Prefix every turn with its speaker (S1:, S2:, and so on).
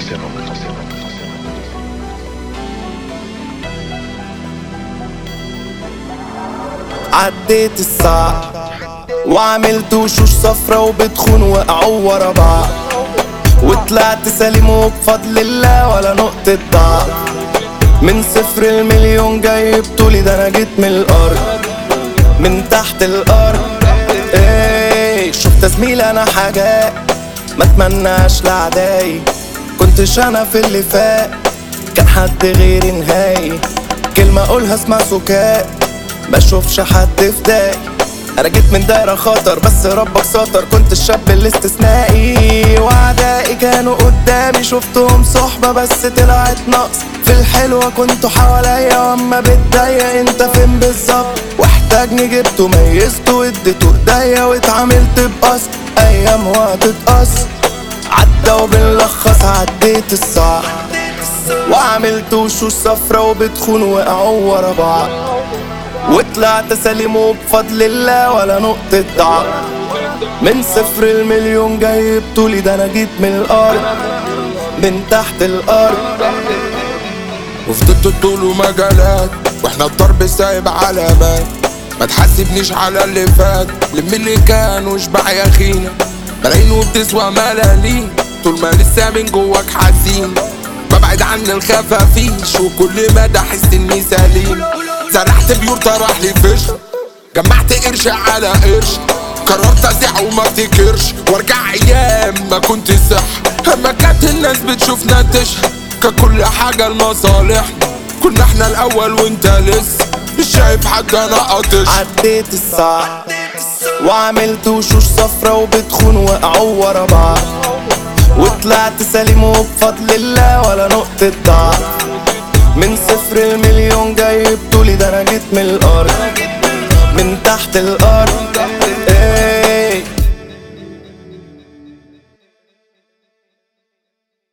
S1: خسروا خسروا خسروا
S2: عديت الصعب وعملت وشوش صفرة وبتخون وقعوا ورا بعض وطلعت سليم وبفضل الله ولا نقطة ضعف من صفر المليون جاي بطولي ده انا جيت من الارض من تحت الارض ايه شفت زميل انا حاجات ما اتمناش لاعدائي كنتش انا في اللي فات كان حد غيري نهائي كلمة اقولها اسمع سكات بشوفش حد في داي انا جيت من دايرة خطر بس ربك سطر كنت الشاب الاستثنائي واعدائي كانوا قدامي شفتهم صحبة بس طلعت نقص في الحلوة كنتوا حواليا واما بتضايق انت فين بالظبط واحتاجني جبته ميزته واديته ايديا واتعاملت بقصد ايام وهتتقص عدى وبنلخص عديت الصعب وعملت وشوش صفرة وبتخون وقعوا ورا بعض وطلعت سليم وبفضل الله ولا نقطة ضعف من صفر المليون جاي بطولي ده انا جيت من الارض من تحت الارض
S3: وفضلت طول ومجالات واحنا الضرب سايب علامات ما تحاسبنيش على اللي فات لم اللي كان واشبع يا خينا ملايين وبتسوى ملالين طول ما لسه من جواك حزين ببعد عن الخفافيش وكل مدى احس اني سليم زرعت بيور طرح لي فش جمعت قرش على قرش قررت ازيع وما افتكرش وارجع ايام ما كنت صح اما كانت الناس بتشوفنا تشهد كان كل حاجة لمصالحنا كنا احنا الاول وانت لسه مش شايف حد انا قاطش
S2: عديت الصعب وعملت وشوش صفرة وبتخون وقعوا ورا بعض وطلعت سليم وبفضل الله ولا نقطة ضعف من صفر المليون جاي بطولي ده انا جيت من الارض من تحت الارض